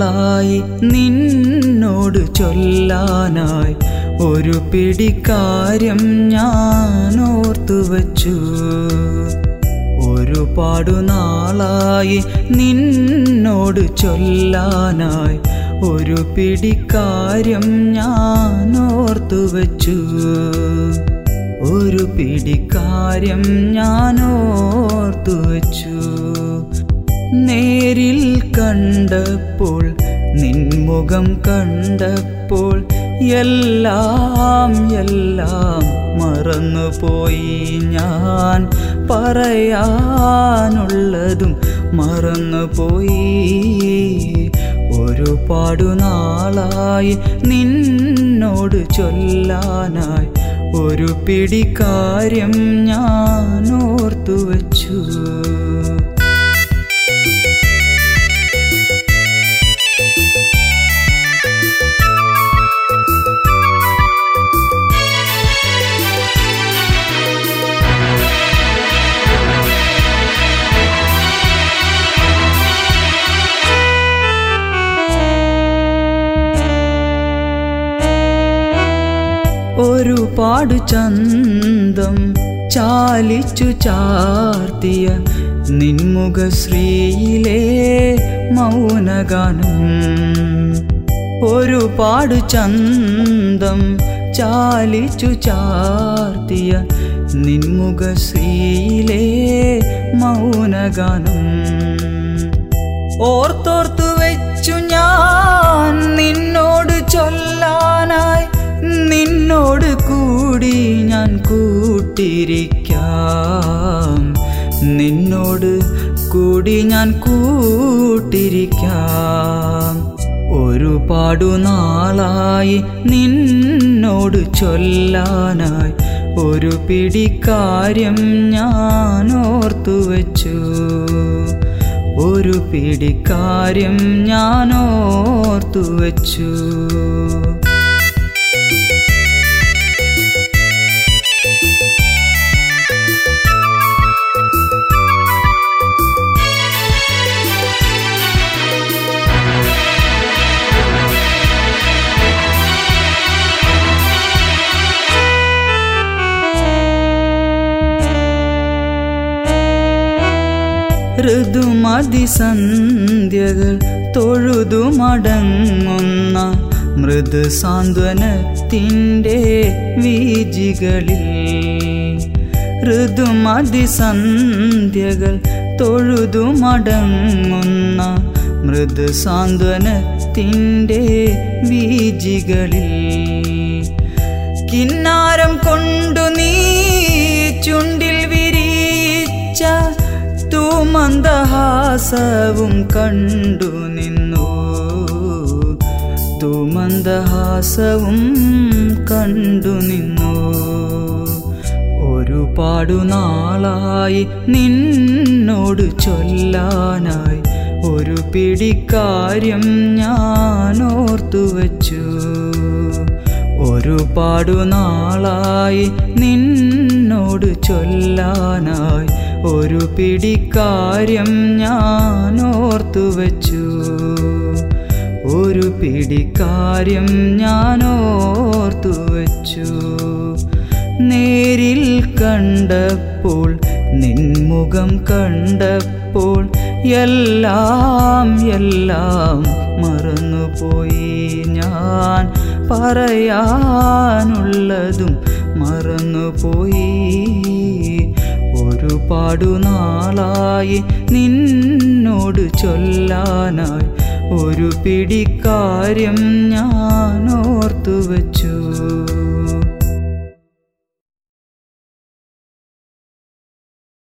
നാളായി നിന്നോട് ചൊല്ലാനായി ഒരു പിടിക്കാര്യം ഞാൻ ഓർത്തുവച്ചു ഒരുപാടു നാളായി നിന്നോട് ചൊല്ലാനായി ഒരു പിടിക്കാര്യം ഞാൻ ഓർത്തുവച്ചു ഒരു പിടിക്കാര്യം ഞാൻ ഓർത്തുവച്ചു നേരിൽ കണ്ടപ്പോൾ നിൻമുഖം കണ്ടപ്പോൾ എല്ലാം എല്ലാം മറന്നുപോയി ഞാൻ പറയാനുള്ളതും മറന്നുപോയി ഒരുപാടു നാളായി നിന്നോട് ചൊല്ലാനായി ഒരു പിടിക്കാര്യം ഞാൻ ഓർത്തുവച്ചു ഒരുപാട് ചന്തം ചാലിച്ചു ചാർത്തിയ നിൻമുഖശ്രീയിലെ മൗനഗാനം ഒരുപാട് ചന്തം ചാലിച്ചു ചാർത്തിയ നിൻമുഖശ്രീയിലെ മൗനഗാനം ഓർത്തോർത്തു വെച്ചു ഞാൻ നിന്നോട് ചൊല്ലാനായി നിന്നോട് കൂടി ഞാൻ കൂട്ടിരിക്കാം നിന്നോട് കൂടി ഞാൻ കൂട്ടിരിക്കാം ഒരുപാടു നാളായി നിന്നോട് ചൊല്ലാനായി ഒരു പിടിക്കാര്യം ഞാൻ ഓർത്തുവച്ചു ഒരു പിടിക്കാര്യം ഞാൻ ഓർത്തുവച്ചു ഋതുമതിസന്ധ്യകൾ തൊഴുതുമടങ്ങുന്ന മൃദു സാന്ത്വനത്തിൻ്റെ വീജികളിൽ ഋതുമതിസന്ധ്യകൾ തൊഴുതുമടങ്ങുന്ന മൃദു സാന്ത്വനത്തിൻ്റെ വീജികളിൽ കിന്നാരം കൊണ്ടു നീ ചുണ്ടിൽ വിരിയിച്ച തൂമന്ദഹാസവും കണ്ടു നിന്നു തൂമന്ദഹാസവും കണ്ടു നിന്നു ഒരുപാടു നാളായി നിന്നോട് ചൊല്ലാനായി ഒരു പിടിക്കാര്യം ഞാൻ ഓർത്തുവച്ചു ഒരുപാടു നാളായി നിന്നോട് ചൊല്ലാനായി ഒരു പിടിക്കാര്യം ഞാൻ ഓർത്തുവച്ചു ഒരു പിടിക്കാര്യം ഞാൻ ഓർത്തുവച്ചു നേരിൽ കണ്ടപ്പോൾ നിൻമുഖം കണ്ടപ്പോൾ എല്ലാം എല്ലാം മറന്നുപോയി ഞാൻ പറയാനുള്ളതും മറന്നുപോയി ഒരുപാടു നാളായി നിന്നോട് ചൊല്ലാനായി ഒരു പിടിക്കാര്യം ഞാൻ ഓർത്തുവച്ചു